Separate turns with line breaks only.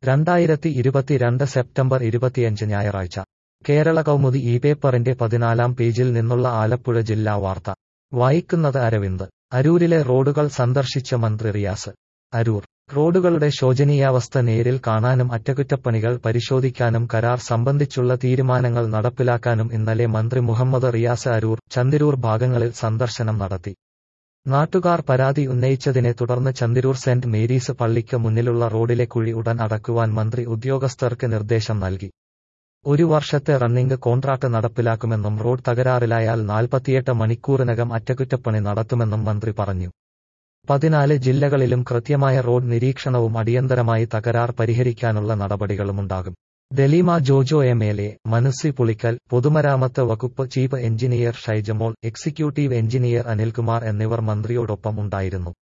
രണ്ടായിരത്തി ഇരുപത്തിരണ്ട് സെപ്റ്റംബർ ഇരുപത്തിയഞ്ച് ഞായറാഴ്ച കേരള കൗമുദി ഈ പേപ്പറിന്റെ പതിനാലാം പേജിൽ നിന്നുള്ള ആലപ്പുഴ ജില്ലാ വാർത്ത വായിക്കുന്നത് അരവിന്ദ് അരൂരിലെ റോഡുകൾ സന്ദർശിച്ച മന്ത്രി റിയാസ് അരൂർ റോഡുകളുടെ ശോചനീയാവസ്ഥ നേരിൽ കാണാനും അറ്റകുറ്റപ്പണികൾ പരിശോധിക്കാനും കരാർ സംബന്ധിച്ചുള്ള തീരുമാനങ്ങൾ നടപ്പിലാക്കാനും ഇന്നലെ മന്ത്രി മുഹമ്മദ് റിയാസ് അരൂർ ചന്ദിരൂർ ഭാഗങ്ങളിൽ സന്ദർശനം നടത്തി നാട്ടുകാർ പരാതി ഉന്നയിച്ചതിനെ തുടർന്ന് ചന്ദിരൂർ സെന്റ് മേരീസ് പള്ളിക്ക് മുന്നിലുള്ള റോഡിലെ കുഴി ഉടൻ അടക്കുവാൻ മന്ത്രി ഉദ്യോഗസ്ഥർക്ക് നിർദ്ദേശം നൽകി ഒരു വർഷത്തെ റണ്ണിംഗ് കോൺട്രാക്ട് നടപ്പിലാക്കുമെന്നും റോഡ് തകരാറിലായാൽ നാൽപ്പത്തിയെട്ട് മണിക്കൂറിനകം അറ്റകുറ്റപ്പണി നടത്തുമെന്നും മന്ത്രി പറഞ്ഞു പതിനാല് ജില്ലകളിലും കൃത്യമായ റോഡ് നിരീക്ഷണവും അടിയന്തരമായി തകരാർ പരിഹരിക്കാനുള്ള നടപടികളുമുണ്ടാകും Daleema Jojo M L A മനസ്സി പുളിക്കൽ പൊതുമരാമത്ത് വകുപ്പ് chief engineer Shaijamol executive engineer Anilkumar എന്നിവർ മന്ത്രിയോടൊപ്പം ഉണ്ടായിരുന്നു